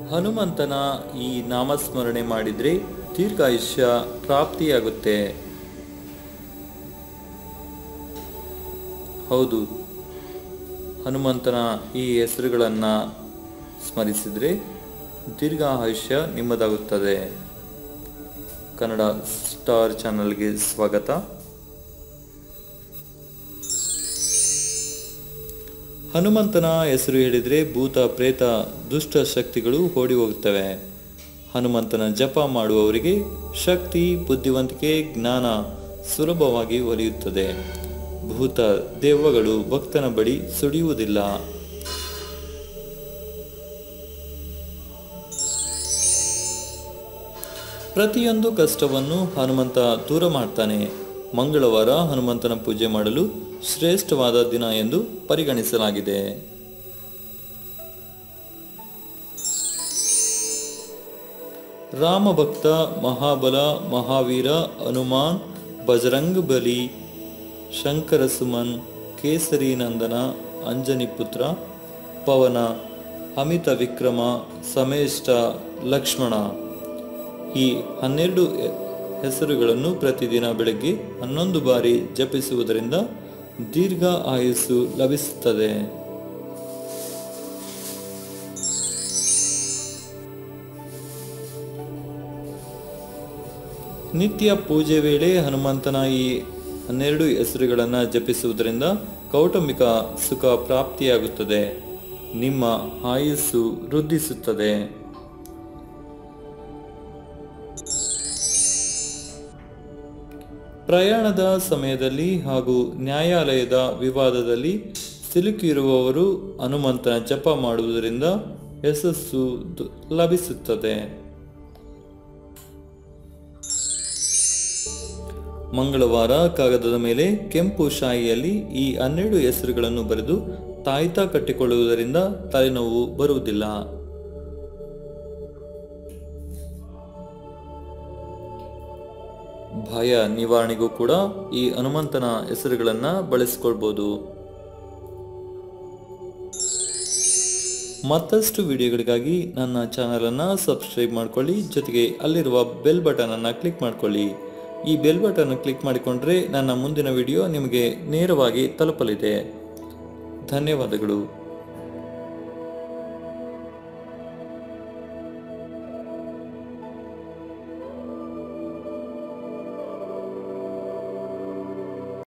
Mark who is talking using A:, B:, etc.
A: ಹನುಮಂತನ ಈ ನಾಮಸ್ಮರಣೆ ಮಾಡಿದರೆ ದೀರ್ಘಾಯುಷ್ಯ ಪ್ರಾಪ್ತಿಯಾಗುತ್ತೆ ಹೌದು ಹನುಮಂತನ ಈ ಹೆಸರುಗಳನ್ನು ಸ್ಮರಿಸಿದರೆ ದೀರ್ಘ ಆಯುಷ್ಯ ನಿಮ್ಮದಾಗುತ್ತದೆ ಕನ್ನಡ ಸ್ಟಾರ್ ಚಾನಲ್ಗೆ ಸ್ವಾಗತ ಹನುಮಂತನ ಹೆಸರು ಹೇಳಿದರೆ ಭೂತ ಪ್ರೇತ ದುಷ್ಟ ಶಕ್ತಿಗಳು ಓಡಿ ಹೋಗುತ್ತವೆ ಹನುಮಂತನ ಜಪ ಮಾಡುವವರಿಗೆ ಶಕ್ತಿ ಬುದ್ಧಿವಂತಿಕೆ ಜ್ಞಾನ ಸುಲಭವಾಗಿ ಒಲಿಯುತ್ತದೆ ಭೂತ ದೆವ್ವಗಳು ಭಕ್ತನ ಬಳಿ ಸುಳಿಯುವುದಿಲ್ಲ ಪ್ರತಿಯೊಂದು ಕಷ್ಟವನ್ನು ಹನುಮಂತ ದೂರ ಮಾಡ್ತಾನೆ ಮಂಗಳವಾರ ಹನುಮಂತನ ಪೂಜೆ ಮಾಡಲು ಶ್ರೇಷ್ಠವಾದ ದಿನ ಎಂದು ಪರಿಗಣಿಸಲಾಗಿದೆ ರಾಮಭಕ್ತ ಮಹಾಬಲ ಮಹಾವೀರ ಹನುಮಾನ್ ಬಜರಂಗ್ ಬಲಿ ಶಂಕರ ಸುಮನ್ ಕೇಸರಿ ನಂದನ ಅಂಜನಿ ಪುತ್ರ ಪವನ ಅಮಿತ ವಿಕ್ರಮ ಸಮೇಷ್ಟ ಲಕ್ಷ್ಮಣ ಈ ಹನ್ನೆರಡು ಹೆ- ಹೆಸರುಗಳನ್ನು ಪ್ರತಿದಿನ ಬೆಳಗ್ಗೆ ಹನ್ನೊಂದು ಬಾರಿ ಜಪಿಸುವುದರಿಂದ ದೀರ್ಘ ಆಯುಸ್ಸು ಲಭಿಸುತ್ತದೆ ನಿತ್ಯ ಪೂಜೆ ವೇಳೆ ಹನುಮಂತನ ಈ ಹನ್ನೆರಡು ಹೆಸರುಗಳನ್ನು ಜಪಿಸುವುದರಿಂದ ಕೌಟುಂಬಿಕ ಸುಖ ಪ್ರಾಪ್ತಿಯಾಗುತ್ತದೆ ನಿಮ್ಮ ಆಯುಸ್ಸು ವೃದ್ಧಿಸುತ್ತದೆ ಪ್ರಯಾಣದ ಸಮಯದಲ್ಲಿ ಹಾಗೂ ನ್ಯಾಯಾಲಯದ ವಿವಾದದಲ್ಲಿ ಸಿಲುಕಿರುವವರು ಹನುಮಂತನ ಜಪ ಮಾಡುವುದರಿಂದ ಯಶಸ್ಸು ದ- ಲಭಿಸುತ್ತದೆ ಮಂಗಳವಾರ ಕಾಗದದ ಮೇಲೆ ಕೆಂಪು ಶಾಯಿಯಲ್ಲಿ ಈ ಹನ್ನೆರಡು ಹೆಸರುಗಳನ್ನು ಬರೆದು ತಾಯ್ತ ಕಟ್ಟಿಕೊಳ್ಳುವುದರಿಂದ ತಲೆನೋವು ಬರುವುದಿಲ್ಲ ಭಯ ನಿವಾರಣೆಗೂ ಕೂಡ ಈ ಹನುಮಂತನ ಹೆಸರುಗಳನ್ನು ಬಳಸಿಕೊಳ್ಬೋದು ಮತ್ತಷ್ಟು ವಿಡಿಯೋಗಳಿಗಾಗಿ ನನ್ನ ಚಾನಲನ್ನು ಸಬ್ಸ್ಕ್ರೈಬ್ ಮಾಡ್ಕೊಳ್ಳಿ ಜೊತೆಗೆ ಅಲ್ಲಿರುವ ಬೆಲ್ ಬಟನನ್ನು ಕ್ಲಿಕ್ ಮಾಡ್ಕೊಳ್ಳಿ ಈ ಬೆಲ್ ಬಟನ್ ಕ್ಲಿಕ್ ಮಾಡಿಕೊಂಡ್ರೆ ನನ್ನ ಮುಂದಿನ ವಿಡಿಯೋ ನಿಮಗೆ ನೇರವಾಗಿ ತಲುಪಲಿದೆ ಧನ್ಯವಾದಗಳು